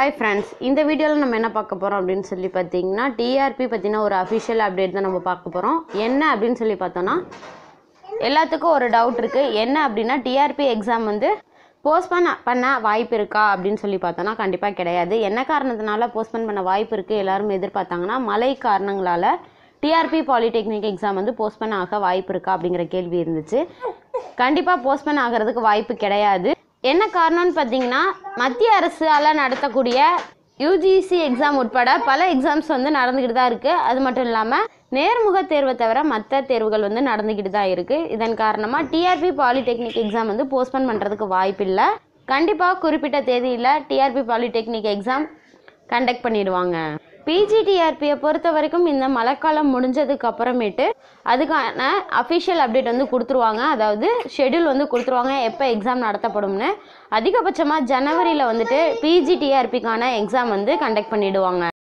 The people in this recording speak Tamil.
ஹாய் ஃப்ரெண்ட்ஸ் இந்த வீடியோவில் நம்ம என்ன பார்க்க போகிறோம் அப்படின்னு சொல்லி பார்த்தீங்கன்னா டிஆர்பி பற்றின ஒரு அஃபிஷியல் அப்டேட் தான் நம்ம பார்க்க போகிறோம் என்ன அப்படின்னு சொல்லி பார்த்தோன்னா எல்லாத்துக்கும் ஒரு டவுட் இருக்குது என்ன அப்படின்னா டிஆர்பி எக்ஸாம் வந்து போஸ்ட்போன் பண்ண வாய்ப்பு இருக்கா அப்படின்னு சொல்லி பார்த்தோன்னா கண்டிப்பாக கிடையாது என்ன காரணத்தினால போஸ்ட்போன் பண்ண வாய்ப்பு இருக்குது எல்லாரும் எதிர்பார்த்தாங்கன்னா மழை காரணங்களால் டிஆர்பி பாலிடெக்னிக் எக்ஸாம் வந்து போஸ்ட்போன் ஆக வாய்ப்பு இருக்கா அப்படிங்கிற கேள்வி இருந்துச்சு கண்டிப்பாக போஸ்ட்போன் ஆகிறதுக்கு வாய்ப்பு கிடையாது என்ன காரணம்னு பார்த்தீங்கன்னா மத்திய அரசால் நடத்தக்கூடிய யூஜிசி எக்ஸாம் உட்பட பல எக்ஸாம்ஸ் வந்து நடந்துக்கிட்டு தான் இருக்குது அது மட்டும் இல்லாமல் நேர்முக தேர்வை தவிர மற்ற தேர்வுகள் வந்து நடந்துக்கிட்டு தான் இருக்குது இதன் காரணமாக டிஆர்பி பாலிடெக்னிக் எக்ஸாம் வந்து போஸ்ட்போன் பண்ணுறதுக்கு வாய்ப்பில்லை கண்டிப்பாக குறிப்பிட்ட தேதியில் டிஆர்பி பாலிடெக்னிக் எக்ஸாம் கண்டக்ட் பண்ணிடுவாங்க பிஜிடிஆர்பியை பொறுத்த வரைக்கும் இந்த மழைக்காலம் முடிஞ்சதுக்கு அப்புறமேட்டு அதுக்கான அஃபிஷியல் அப்டேட் வந்து கொடுத்துருவாங்க அதாவது ஷெட்யூல் வந்து கொடுத்துருவாங்க எப்போ எக்ஸாம் நடத்தப்படும்னு அதிகபட்சமாக ஜனவரியில் வந்துட்டு பிஜிடிஆர்பிக்கான எக்ஸாம் வந்து கண்டக்ட் பண்ணிடுவாங்க